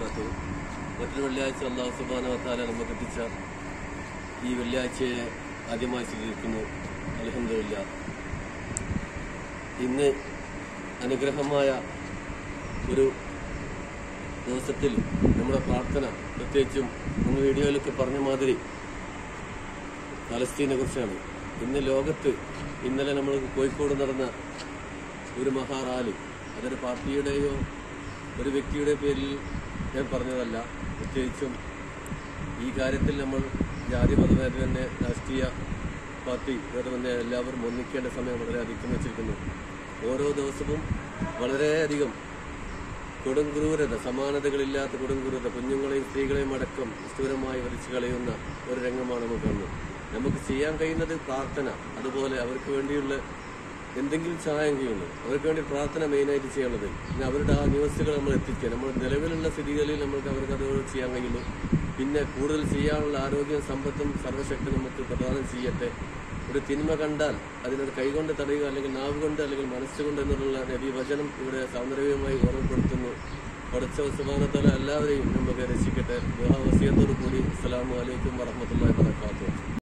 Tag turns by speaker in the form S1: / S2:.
S1: വബറകാതുഹു മറ്റൊരു വെള്ളിയാഴ്ച അള്ളാഹു സുബ്ഹാനഹു വതആല നമുക്ക് എത്തിച്ച ഈ വെള്ളിയാഴ്ചയെ ആദ്യമായി സ്വീകരിക്കുന്നു അൽഹംദുലില്ലാ ഇന്ന് അനുഗ്രഹമായ ഒരു ദിവസത്തിൽ നമ്മുടെ പ്രാർത്ഥന പ്രത്യേകിച്ചും നമ്മൾ വീഡിയോയിലൊക്കെ പറഞ്ഞ മാതിരി ഫലസ്തീനെ കുറിച്ചാണ് ഇന്ന് ലോകത്ത് ഇന്നലെ നമ്മൾ കോഴിക്കോട് നടന്ന ഒരു മഹാറാലി അതൊരു പാർട്ടിയുടെയോ ഒരു വ്യക്തിയുടെ പേരിൽ ഞാൻ പറഞ്ഞതല്ല പ്രത്യേകിച്ചും ഈ കാര്യത്തിൽ നമ്മൾ ജാതി മതഭേദമന്യേ രാഷ്ട്രീയ പാർട്ടി ഭേദമന്യേ എല്ലാവരും ഒന്നിക്കേണ്ട സമയം വളരെ അതിക്രമിച്ചിരിക്കുന്നു ഓരോ ദിവസവും വളരെയധികം കൊടുങ്ക്രൂരത സമാനതകളില്ലാത്ത കൊടുങ്ക്രൂരത കുഞ്ഞുങ്ങളെയും സ്ത്രീകളെയും അടക്കം നിഷ്ഠൂരമായി വലിച്ചു കളയുന്ന ഒരു രംഗമാണ് നമുക്ക് കാണുന്നത് നമുക്ക് ചെയ്യാൻ കഴിയുന്നത് പ്രാർത്ഥന അതുപോലെ അവർക്ക് വേണ്ടിയുള്ള എന്തെങ്കിലും സഹായം ചെയ്യുന്നു അവർക്ക് വേണ്ടി പ്രാർത്ഥന മെയിനായിട്ട് ചെയ്യാനുള്ളത് പിന്നെ അവരുടെ ആ ന്യൂസുകൾ നമ്മൾ എത്തിക്കുക നമ്മൾ നിലവിലുള്ള സ്ഥിതികളിൽ നമുക്ക് അവർക്ക് അത് ചെയ്യാൻ കഴിയുന്നു പിന്നെ കൂടുതൽ ചെയ്യാനുള്ള ആരോഗ്യവും സമ്പത്തും സർവശക്തി നമുക്ക് പ്രദാനം ചെയ്യട്ടെ ഒരു തിന്മ കണ്ടാൽ അതിനൊരു കൈകൊണ്ട് തടയുക അല്ലെങ്കിൽ നാവ് കൊണ്ട് അല്ലെങ്കിൽ മനസ്സുകൊണ്ട് എന്നുള്ള നബിവചനം ഇവിടെ സൗന്ദര്യമായി ഓർമ്മപ്പെടുത്തുന്നു പഠിച്ച സുബാനത്തല എല്ലാവരെയും നമുക്ക് രക്ഷിക്കട്ടെ വസിയത്തോടു കൂടി അസ്സലാമു അലൈക്കും വറഹമത്തുള്ളാഹി വബറകാതുഹു